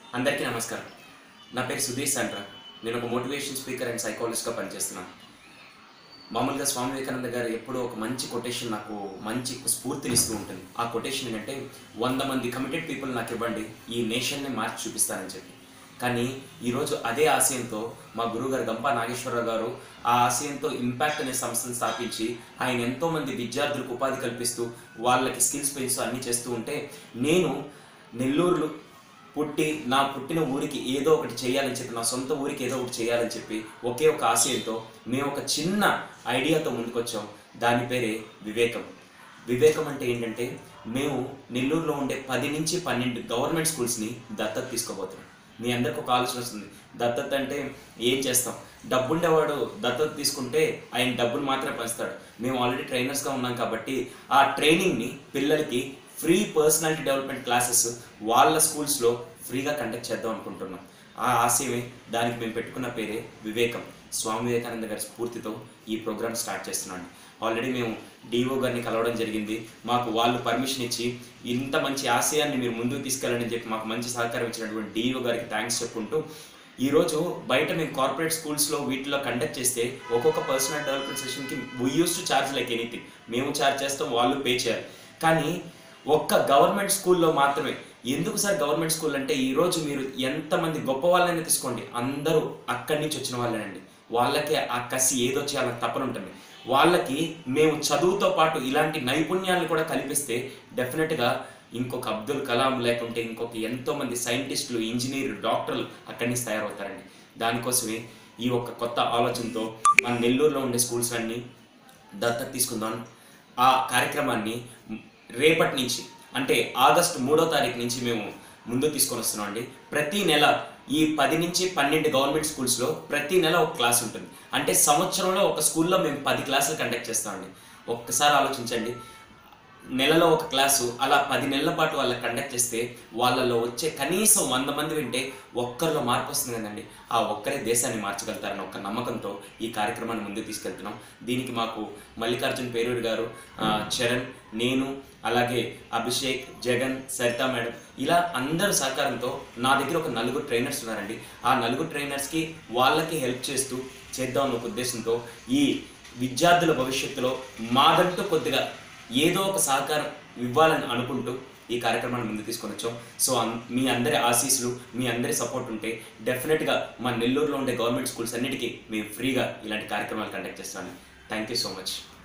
అందరికీ నమస్కారం నా పేరు సుధీర్ సండ్రా నేను ఒక మోటివేషన్ స్పీకర్ అండ్ సైకాలజిస్ట్గా పనిచేస్తున్నాను మామూలుగా స్వామి వివేకానంద గారు ఎప్పుడూ ఒక మంచి కొటేషన్ నాకు మంచి స్ఫూర్తినిస్తూ ఉంటుంది ఆ కొటేషన్ ఏంటంటే వంద మంది కమిటెడ్ పీపుల్ నాకు ఇవ్వండి ఈ నేషన్ని మార్చి చూపిస్తానని చెప్పి కానీ ఈరోజు అదే ఆశయంతో మా గురువుగారు గంపా నాగేశ్వరరావు గారు ఆ ఆశయంతో ఇంపాక్ట్ అనే సంస్థను స్థాపించి ఆయన ఎంతో మంది విద్యార్థులకు ఉపాధి కల్పిస్తూ వాళ్ళకి స్కిల్స్ పెంచుతూ అన్నీ చేస్తూ ఉంటే నేను నెల్లూరులో పుట్టి నా పుట్టిన ఊరికి ఏదో ఒకటి చేయాలని చెప్పి నా సొంత ఊరికి ఏదో ఒకటి చేయాలని చెప్పి ఒకే ఒక ఆశయంతో మేము ఒక చిన్న ఐడియాతో ముందుకొచ్చాం దాని పేరే వివేకం వివేకం అంటే ఏంటంటే మేము నెల్లూరులో ఉండే పది నుంచి పన్నెండు గవర్నమెంట్ స్కూల్స్ని దత్తత తీసుకోబోతున్నాం మీ అందరికి ఒక ఆలోచన వస్తుంది దత్తత అంటే ఏం చేస్తాం డబ్బుండేవాడు దత్తత తీసుకుంటే ఆయన డబ్బులు మాత్రమే పంచుతాడు మేము ఆల్రెడీ ట్రైనర్స్గా ఉన్నాం కాబట్టి ఆ ట్రైనింగ్ని పిల్లలకి ఫ్రీ పర్సనాలిటీ డెవలప్మెంట్ క్లాసెస్ వాళ్ళ స్కూల్స్లో ఫ్రీగా కండక్ట్ చేద్దాం అనుకుంటున్నాం ఆ ఆశయమే దానికి మేము పెట్టుకున్న పేరే వివేకం స్వామి వివేకానంద గారి స్ఫూర్తితో ఈ ప్రోగ్రామ్ స్టార్ట్ చేస్తున్నాం ఆల్రెడీ మేము డిఓ గారిని కలవడం జరిగింది మాకు వాళ్ళు పర్మిషన్ ఇచ్చి ఇంత మంచి ఆశయాన్ని మీరు ముందుకు తీసుకెళ్ళండి చెప్పి మాకు మంచి సహకారం ఇచ్చినటువంటి డిఓ గారికి థ్యాంక్స్ చెప్పుకుంటూ ఈరోజు బయట మేము కార్పొరేట్ స్కూల్స్లో వీటిలో కండక్ట్ చేస్తే ఒక్కొక్క పర్సనల్ డెవలప్మెంట్ సెషన్కి we use to charge like anything మేము ఛార్జ్ చేస్తాం వాళ్ళు పే చేయాలి కానీ ఒక్క గవర్నమెంట్ స్కూల్లో మాత్రమే ఎందుకు సార్ గవర్నమెంట్ స్కూల్ అంటే ఈరోజు మీరు ఎంతమంది గొప్ప వాళ్ళని తీసుకోండి అందరూ అక్కడి నుంచి వచ్చిన వాళ్ళేనండి వాళ్ళకి ఆ కసి ఏదో చేయాలని తపన ఉంటుంది వాళ్ళకి మేము చదువుతో పాటు ఇలాంటి నైపుణ్యాలను కూడా కల్పిస్తే డెఫినెట్గా ఇంకొక అబ్దుల్ కలాం లేకుంటే ఇంకొక ఎంతో మంది సైంటిస్టులు ఇంజనీర్ డాక్టర్లు అక్కడి నుంచి తయారవుతారండి దానికోసమే ఈ ఒక్క కొత్త ఆలోచనతో మన నెల్లూరులో ఉండే స్కూల్స్ అన్నీ దత్తత తీసుకుందాం ఆ కార్యక్రమాన్ని రేపటి నుంచి అంటే ఆగస్టు మూడో తారీఖు నుంచి మేము ముందు తీసుకొని వస్తున్నాం అండి ప్రతి నెల ఈ పది నుంచి పన్నెండు గవర్నమెంట్ స్కూల్స్లో ప్రతి నెల ఒక క్లాస్ ఉంటుంది అంటే సంవత్సరంలో ఒక స్కూల్లో మేము పది క్లాసులు కండక్ట్ చేస్తామండి ఒక్కసారి ఆలోచించండి నెలలో ఒక క్లాసు అలా పది నెలల పాటు వాళ్ళకి కండక్ట్ చేస్తే వాళ్ళలో వచ్చే కనీసం వంద మంది వింటే ఒక్కరిలో మార్పు వస్తుంది కదండి ఆ ఒక్కరే దేశాన్ని మార్చగలుగుతారని ఒక నమ్మకంతో ఈ కార్యక్రమాన్ని ముందుకు తీసుకెళ్తున్నాం దీనికి మాకు మల్లికార్జున్ పేరూరి గారు ఆ, చరణ్ నేను అలాగే అభిషేక్ జగన్ సరిత మేడం ఇలా అందరి సహకారంతో నా దగ్గర ఒక నలుగురు ట్రైనర్స్ ఉన్నారండి ఆ నలుగురు ట్రైనర్స్కి వాళ్ళకి హెల్ప్ చేస్తూ చేద్దాం అన్న ఒక ఉద్దేశంతో ఈ విద్యార్థుల భవిష్యత్తులో మాదంటూ కొద్దిగా ఏదో ఒక సహకారం ఇవ్వాలని అనుకుంటూ ఈ కార్యక్రమాన్ని ముందు తీసుకొని వచ్చాం సో అన్- మీ అందరి ఆశీస్సులు మీ అందరి సపోర్ట్ ఉంటే డెఫినెట్గా మా నెల్లూరులో ఉండే గవర్నమెంట్ స్కూల్స్ అన్నిటికీ మేము ఫ్రీగా ఇలాంటి కార్యక్రమాలు కండక్ట్ చేస్తాను థ్యాంక్ యూ సో మచ్